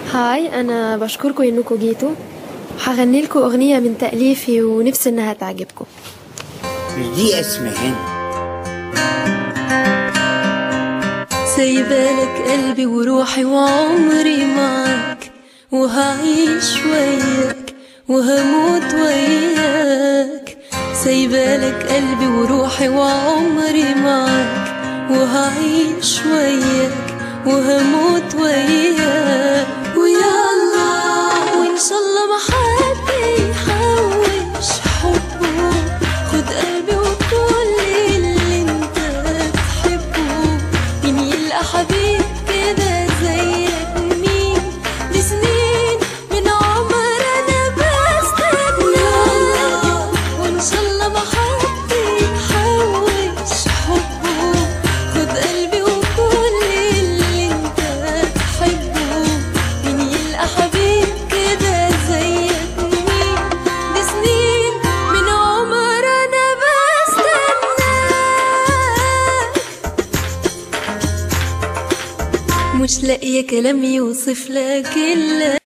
هاي أنا بشكركم إنكم جيتوا هغني لكم أغنية من تأليفي ونفسي إنها تعجبكم مش دي اسمهان سايبالك قلبي وروحي وعمري معاك وهعيش وياك وهموت وياك سايبالك قلبي وروحي وعمري معاك وهعيش وياك وهموت وياك ويلا وإن شاء الله ما حد يحوش حبه خد قلبي وكل اللي انت تحبه مين يلقى حبيب كده زيك مين دي سنين من عمر انا بستنى وان شاء الله ما حد يحوش حبه خد قلبي وكل اللي انت تحبه مين يلقى حبيب كده زيك مين دي سنين من عمر انا بستناك مش لاقية كلام يوصف لك إلا